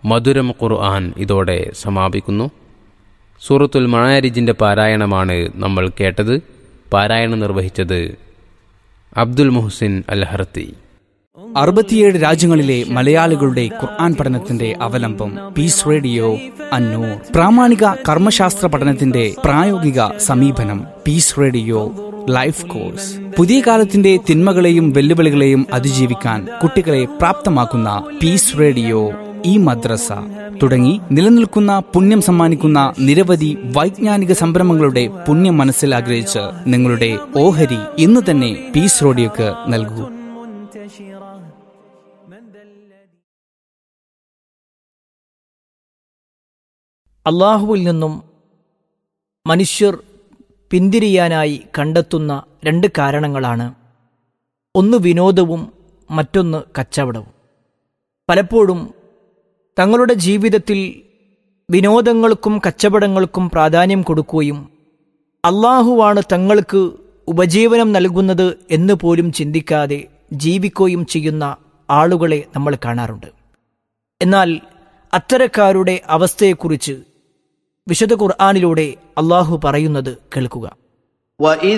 മധുരം ഖുർആൻ ഇതോടെ സമാപിക്കുന്നു സൂറത്തുൽ മണാരിജിൻ്റെ പാരായണമാണ് നമ്മൾ കേട്ടത് പാരായണം നിർവഹിച്ചത് അബ്ദുൽ മുഹ്സിൻ അൽ ഹർത്തി അറുപത്തിയേഴ് രാജ്യങ്ങളിലെ മലയാളികളുടെ ഖുർആൻ പഠനത്തിന്റെ അവലംബം പീസ് റേഡിയോ അന്നൂർ പ്രാമാണിക കർമ്മശാസ്ത്ര പഠനത്തിന്റെ പ്രായോഗിക സമീപനം പീസ് റേഡിയോ ലൈഫ് കോഴ്സ് പുതിയ കാലത്തിന്റെ തിന്മകളെയും വെല്ലുവിളികളെയും അതിജീവിക്കാൻ കുട്ടികളെ പ്രാപ്തമാക്കുന്ന പീസ് റേഡിയോ ഈ മദ്രസ തുടങ്ങി നിലനിൽക്കുന്ന പുണ്യം സമ്മാനിക്കുന്ന നിരവധി വൈജ്ഞാനിക സംരംഭങ്ങളുടെ പുണ്യം മനസ്സിൽ ആഗ്രഹിച്ച് നിങ്ങളുടെ ഓഹരി ഇന്ന് തന്നെ പീസ് റേഡിയോക്ക് നൽകൂ അള്ളാഹുവിൽ നിന്നും മനുഷ്യർ പിന്തിരിയാനായി കണ്ടെത്തുന്ന രണ്ട് കാരണങ്ങളാണ് ഒന്ന് വിനോദവും മറ്റൊന്ന് കച്ചവടവും പലപ്പോഴും തങ്ങളുടെ ജീവിതത്തിൽ വിനോദങ്ങൾക്കും കച്ചവടങ്ങൾക്കും പ്രാധാന്യം കൊടുക്കുകയും അള്ളാഹുവാണ് തങ്ങൾക്ക് ഉപജീവനം നൽകുന്നത് എന്ന് പോലും ചിന്തിക്കാതെ ജീവിക്കുകയും ചെയ്യുന്ന ആളുകളെ നമ്മൾ കാണാറുണ്ട് എന്നാൽ അത്തരക്കാരുടെ അവസ്ഥയെക്കുറിച്ച് വിശുദ്ധ ഖുർആാനിലൂടെ അള്ളാഹു പറയുന്നത് കേൾക്കുക وإذ